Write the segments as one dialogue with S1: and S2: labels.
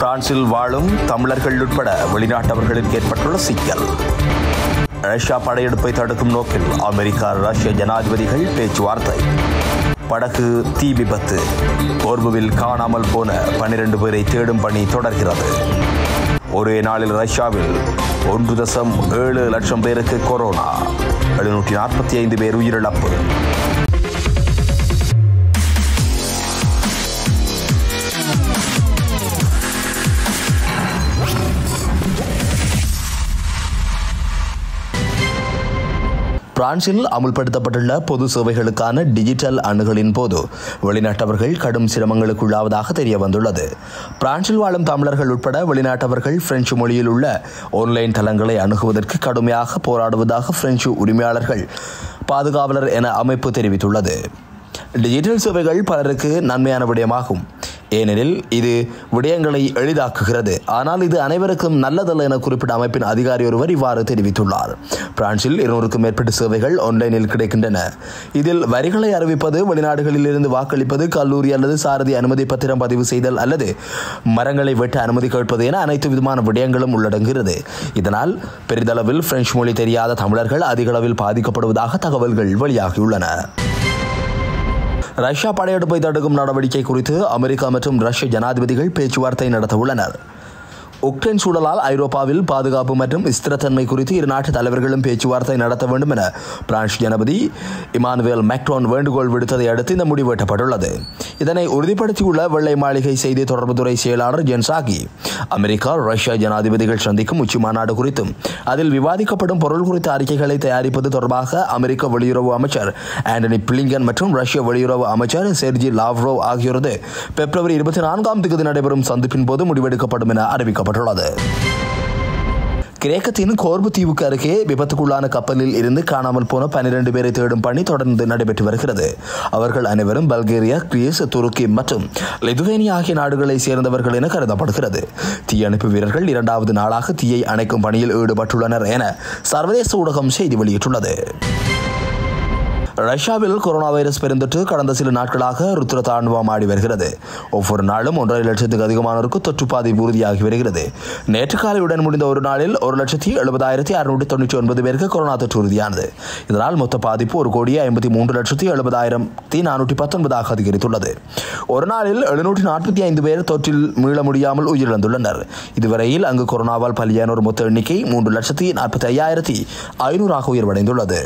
S1: பிரான்சில் வாழும் தமிழர்கள் உட்பட வெளிநாட்டவர்களுக்கு ஏற்பட்டுள்ள சிக்கல் ரஷ்யா படையெடுப்பை தடுக்கும் நோக்கில் அமெரிக்கா ரஷ்ய ஜனாதிபதிகள் பேச்சுவார்த்தை படகு தீ விபத்து போர்புவில் காணாமல் போன பனிரெண்டு பேரை தேடும் பணி தொடர்கிறது ஒரே நாளில் ரஷ்யாவில் ஒன்று தசம் ஏழு லட்சம் பேருக்கு கொரோனா எழுநூற்றி நாற்பத்தி ஐந்து பேர் உயிரிழப்பு பிரான்சில் அமுல்படுத்தப்பட்டுள்ள பொது சேவைகளுக்கான டிஜிட்டல் அணுகலின் போது வெளிநாட்டவர்கள் கடும் சிரமங்களுக்குள்ளாவதாக தெரிய வந்துள்ளது பிரான்சில் வாழும் தமிழர்கள் உட்பட வெளிநாட்டவர்கள் பிரெஞ்சு மொழியில் உள்ள ஆன்லைன் தளங்களை அணுகுவதற்கு கடுமையாக போராடுவதாக பிரெஞ்சு உரிமையாளர்கள் பாதுகாவலர் என அமைப்பு தெரிவித்துள்ளது டிஜிட்டல் சேவைகள் பலருக்கு நன்மையான விடயமாகும் ஏனெனில் இது விடயங்களை எளிதாக்குகிறது ஆனால் இது அனைவருக்கும் நல்லதல்ல என குறிப்பிட்ட அமைப்பின் அதிகாரி ஒருவர் இவ்வாறு தெரிவித்துள்ளார் பிரான்சில் இருநூறுக்கும் மேற்பட்ட சேவைகள் ஆன்லைனில் கிடைக்கின்றன இதில் வரிகளை அறிவிப்பது வெளிநாடுகளில் இருந்து வாக்களிப்பது கல்லூரி அல்லது சாரதி அனுமதி பத்திரம் பதிவு செய்தல் அல்லது மரங்களை வெட்ட அனுமதி கேட்பது என அனைத்து விதமான விடயங்களும் உள்ளடங்குகிறது இதனால் பெரிதளவில் பிரெஞ்சு மொழி தெரியாத தமிழர்கள் அதிக அளவில் பாதிக்கப்படுவதாக தகவல்கள் வெளியாகியுள்ளன ரஷ்யா படையெடுப்பை தடுக்கும் நடவடிக்கை குறித்து அமெரிக்கா மற்றும் ரஷ்ய ஜனாதிபதிகள் பேச்சுவார்த்தை நடத்த உள்ளனர் உக்ரைன் சூழலால் ஐரோப்பாவில் பாதுகாப்பு மற்றும் ஸ்திரத்தன்மை குறித்து இரு நாட்டு தலைவர்களும் பேச்சுவார்த்தை நடத்த வேண்டும் என பிரான்ஸ் ஜனாதிபதி இமானுவேல் மேக்ரோன் வேண்டுகோள் விடுத்ததை அடுத்து இந்த முடிவு எட்டப்பட்டுள்ளது இதனை உறுதிப்படுத்தியுள்ள வெள்ளை மாளிகை செய்தி தொடர்புத்துறை செயலாளர் ஜென்சாகி அமெரிக்கா ரஷ்யா ஜனாதிபதிகள் சந்திக்கும் உச்சி மாநாடு குறித்தும் அதில் விவாதிக்கப்படும் பொருள் குறித்த அறிக்கைகளை தயாரிப்பது தொடர்பாக அமெரிக்க வெளியுறவு அமைச்சர் ஆண்டனி பிளிங்கன் மற்றும் ரஷ்ய வெளியுறவு அமைச்சர் செர்ஜி லாவ்ரோவ் ஆகியோரது பிப்ரவரி இருபத்தி நான்காம் தேதி நடைபெறும் சந்திப்பின் போது முடிவெடுக்கப்படும் என அறிவிக்கப்பட்டுள்ளது கிரேக்கத்தின் கோர்பு தீவுக்கு அருகே விபத்துக்குள்ளான கப்பலில் இருந்து காணாமல் போன பனிரெண்டு பேரை தேடும் பணி தொடர்ந்து நடைபெற்று வருகிறது அவர்கள் அனைவரும் பல்கேரியா கிரீஸ் துருக்கி மற்றும் லிதுவேனியா ஆகிய நாடுகளை சேர்ந்தவர்கள் என கருதப்படுகிறது தீயணைப்பு வீரர்கள் இரண்டாவது நாளாக தீயை அணைக்கும் பணியில் ஈடுபட்டுள்ளனர் என சர்வதேச ஊடகம் செய்தி வெளியிட்டுள்ளது ரஷ்யாவில் கொரோனா வைரஸ் பெருந்தொற்று கடந்த சில நாட்களாக ருத்ர தாண்டவம் ஆடி வருகிறது ஒவ்வொரு நாளும் ஒன்றரை லட்சத்துக்கு அதிகமானோருக்கு தொற்று பாதை உறுதியாகி வருகிறது நேற்று காலையுடன் முடிந்த ஒரு நாளில் ஒரு லட்சத்தி எழுபதாயிரத்தி அறுநூற்றி தொண்ணூற்றி ஒன்பது பேருக்கு கொரோனா தொற்று உறுதியானது இதனால் மொத்த பாதிப்பு ஒரு கோடியே ஐம்பத்தி மூன்று லட்சத்தி எழுபதாயிரத்தி நானூற்றி பத்தொன்பதாக அதிகரித்துள்ளது ஒரு நாளில் எழுநூற்றி நாற்பத்தி ஐந்து பேர் தொற்றில் மீள முடியாமல் உயிரிழந்துள்ளனர் இதுவரையில் அங்கு கொரோனாவால் பலியானோர் மொத்த எண்ணிக்கை மூன்று லட்சத்தி நாற்பத்தி ஐயாயிரத்தி ஐநூறாக உயர்வடைந்துள்ளது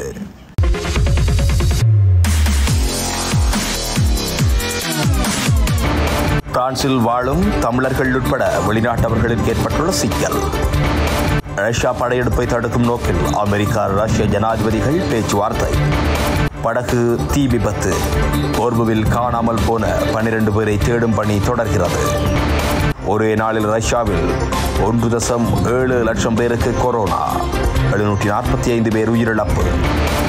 S1: பிரான்சில் வாழும் தமிழர்கள் உட்பட வெளிநாட்டவர்களுக்கு ஏற்பட்டுள்ள சிக்கல் ரஷ்யா படையெடுப்பை தடுக்கும் நோக்கில் அமெரிக்கா ரஷ்ய ஜனாதிபதிகள் பேச்சுவார்த்தை படகு தீ விபத்து போர்புவில் காணாமல் போன பனிரெண்டு பேரை தேடும் பணி தொடர்கிறது ஒரே நாளில் ரஷ்யாவில் ஒன்று தசம் ஏழு லட்சம் பேருக்கு கொரோனா எழுநூற்றி நாற்பத்தி ஐந்து பேர் உயிரிழப்பு